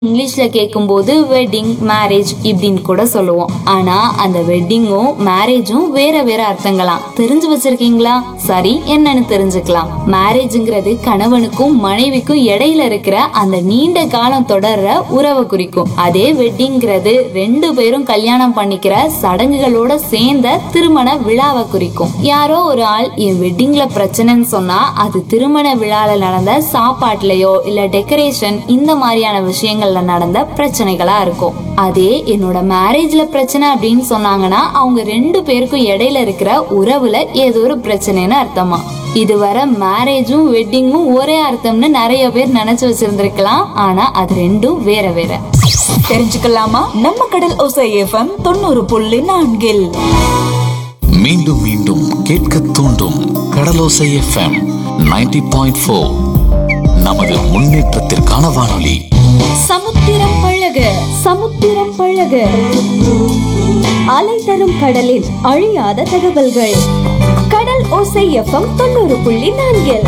இங்கிலீஷ்ல கேட்கும்போது wedding marriage இப்படின்னு கூட சொல்லுவோம் ஆனா அந்த வெட்டிங்கும் மேரேஜும் வேற வேற அர்த்தங்களாம் தெரிஞ்சு வச்சிருக்கீங்களா சரி என்னன்னு தெரிஞ்சுக்கலாம் மேரேஜ்ங்கிறது கணவனுக்கும் மனைவிக்கும் இடையில இருக்கிற அந்த நீண்ட காலம் தொடர்ற உறவை குறிக்கும் அதே வெட்டிங்கிறது ரெண்டு பேரும் கல்யாணம் பண்ணிக்கிற சடங்குகளோட சேர்ந்த திருமண விழாவை குறிக்கும் யாரோ ஒரு ஆள் என் வெட்டிங்ல பிரச்சனைன்னு சொன்னா அது திருமண விழால நடந்த சாப்பாட்டுலயோ இல்ல டெக்கரேஷன் இந்த மாதிரியான விஷயங்கள்ல நடந்த பிரச்சனைகளா இருக்கும் அதே என்னோட மேரேஜ்ல பிரச்சனை அப்படின்னு சொன்னாங்கன்னா அவங்க ரெண்டு பேருக்கும் இடையில இருக்கிற உறவுல ஏதோ ஒரு பிரச்சனைன்னு அர்த்தமா இதுவரை மேரேஜும் வெட்டிங்கும் ஒரே அர்த்தம்னு நிறைய பேர் நினைச்சு வச்சிருந்திருக்கலாம் ஆனா அது ரெண்டும் வேற வேற தெரிஞ்சுக்கலாமா நம்ம கடல் ஓசை எஃப்எம் தொண்ணூறு புள்ளி நான்கில் மீண்டும் மீண்டும் கேட்க தூண்டும் கடலோசை எஃப்எம் 90.4 பாயிண்ட் ஃபோர் நமது முன்னேற்றத்திற்கான வானொலி சமுத்திரம் பழக சமுத்திரம் பழக அலை தரும் கடலில் அழியாத தகவல்கள் கடல் ஓசை எஃப்எம் தொண்ணூறு புள்ளி நான்கில்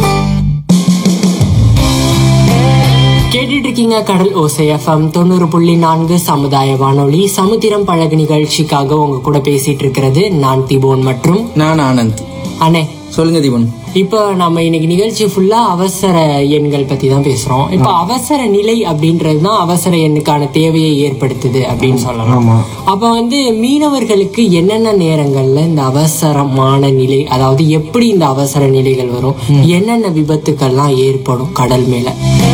கேட்டுட்டு இருக்கீங்க கடல் ஓசை எஃப்எம் தொண்ணூறு புள்ளி நான்கு சமுதாய வானொலி சமுத்திரம் பழகு நிகழ்ச்சிக்காக உங்க கூட பேசிட்டு இருக்கிறது நான் திபோன் மற்றும் நான் ஆனந்த் அண்ணே சொல்லுங்க தீபன் இப்போ நம்ம இன்னைக்கு நிகழ்ச்சி ஃபுல்லா அவசர எண்கள் பத்தி தான் பேசுறோம் இப்போ அவசர நிலை அப்படின்றது தான் அவசர எண்ணுக்கான தேவையை ஏற்படுத்துது அப்படின்னு சொல்லலாம் அப்ப வந்து மீனவர்களுக்கு என்னென்ன நேரங்கள்ல இந்த அவசரமான நிலை அதாவது எப்படி இந்த அவசர நிலைகள் வரும் என்னென்ன விபத்துக்கள்லாம் ஏற்படும் கடல் மேல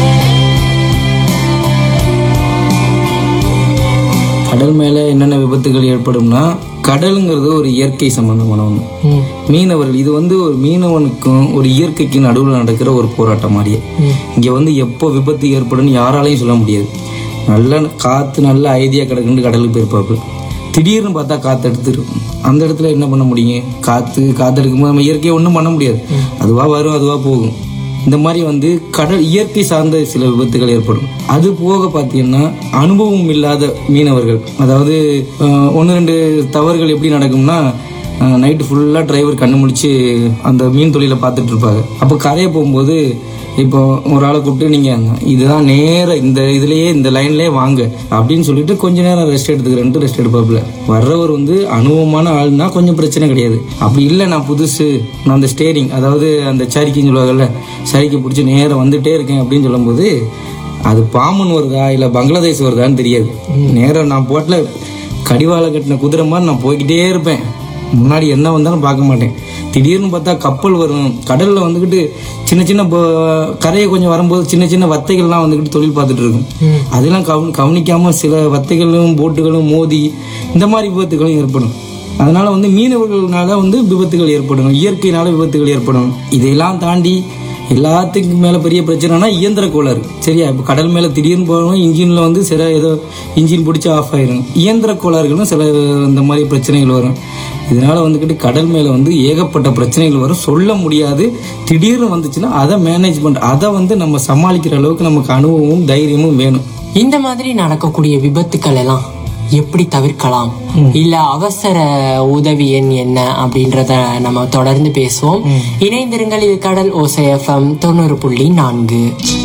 கடல் மேல என்னென்ன விபத்துகள் ஏற்படும்னா கடலுங்கிறது ஒரு இயற்கை சம்பந்தமான ஒண்ணு ம். மீனவர்கள் இது வந்து ஒரு மீனவனுக்கும் ஒரு இயற்கைக்கும் நடுவில் நடக்கிற ஒரு போராட்டம் மாதிரியே இங்க வந்து எப்போ விபத்து ஏற்படும்னு யாராலையும் சொல்ல முடியாது நல்ல காத்து நல்ல ஐடியா கிடக்குன்னு கடலுக்கு போயிருப்பாப்பு திடீர்னு பார்த்தா காத்து எடுத்துரும் அந்த இடத்துல என்ன பண்ண முடியும் காத்து காத்து எடுக்கும்போது நம்ம இயற்கையை ஒன்றும் பண்ண முடியாது அதுவா வரும் அதுவா போகும் இந்த மாதிரி வந்து கடல் இயற்கை சார்ந்த சில விபத்துகள் ஏற்படும் அது போக பார்த்தீங்கன்னா அனுபவம் இல்லாத மீனவர்கள் அதாவது ஒன்று ரெண்டு தவறுகள் எப்படி நடக்கும்னா நைட்டு ஃபுல்லாக டிரைவர் கண்ணு முழிச்சு அந்த மீன் தொழிலை பார்த்துட்டு இருப்பாங்க அப்போ கரையை போகும்போது இப்போ ஒரு ஆளை கூப்பிட்டு நீங்கள் இதுதான் நேர இந்த இதுலயே இந்த லைன்லயே வாங்க அப்படின்னு சொல்லிட்டு கொஞ்ச நேரம் ரெஸ்ட் எடுத்துக்கிறேன்ட்டு ரெஸ்ட் எடுப்பாப்புல வர்றவர் வந்து அனுபவமான ஆள்னா கொஞ்சம் பிரச்சனை கிடையாது அப்படி இல்லை நான் புதுசு நான் அந்த ஸ்டேரிங் அதாவது அந்த சரிக்கின்னு சொல்லுவாங்கல்ல சரிக்கு பிடிச்சி நேரம் வந்துட்டே இருக்கேன் அப்படின்னு சொல்லும்போது அது பாம்பன் வருதா இல்லை பங்களாதேஷ் வருதான்னு தெரியாது நேரம் நான் போட்டில் கடிவாளம் கட்டின குதிரை மாதிரி நான் போய்கிட்டே இருப்பேன் முன்னாடி என்ன வந்தாலும் பார்க்க மாட்டேன் திடீர்னு பார்த்தா கப்பல் வரும் கடல்ல வந்துக்கிட்டு சின்ன சின்ன ப- கரையை கொஞ்சம் வரும்போது சின்ன சின்ன வத்தைகள்லாம் வந்துக்கிட்டு தொழில் பார்த்துட்டு இருக்கும் அதெல்லாம் கவனி கவனிக்காம சில வத்தைகளும் போட்டுகளும் மோதி இந்த மாதிரி விபத்துகளும் ஏற்படும் அதனால வந்து மீனவர்களால வந்து விபத்துகள் ஏற்படும் இயற்கையினால விபத்துகள் ஏற்படும் இதையெல்லாம் தாண்டி எல்லாத்துக்கும் மேல பெரிய பிரச்சனைனா இயந்திர கோளாறு சரியா இப்போ கடல் மேல திடீர்னு போகணும் இன்ஜின்ல வந்து சில ஏதோ இன்ஜின் பிடிச்சி ஆஃப் ஆயிரும் இயந்திர கோளாறுகளும் சில இந்த மாதிரி பிரச்சனைகள் வரும் இதனால வந்துக்கிட்டு கடல் மேல வந்து ஏகப்பட்ட பிரச்சனைகள் வரும் சொல்ல முடியாது திடீர்னு வந்துச்சுன்னா அதை மேனேஜ் பண்ற அதை வந்து நம்ம சமாளிக்கிற அளவுக்கு நமக்கு அனுபவமும் தைரியமும் வேணும் இந்த மாதிரி நடக்கக்கூடிய விபத்துக்கள் எல்லாம் எப்படி தவிர்க்கலாம் இல்ல அவசர உதவி எண் என்ன அப்படின்றத நம்ம தொடர்ந்து பேசுவோம் இணைந்திருங்கள் இது கடல் ஓசை எஃப்எம் தொண்ணூறு புள்ளி நான்கு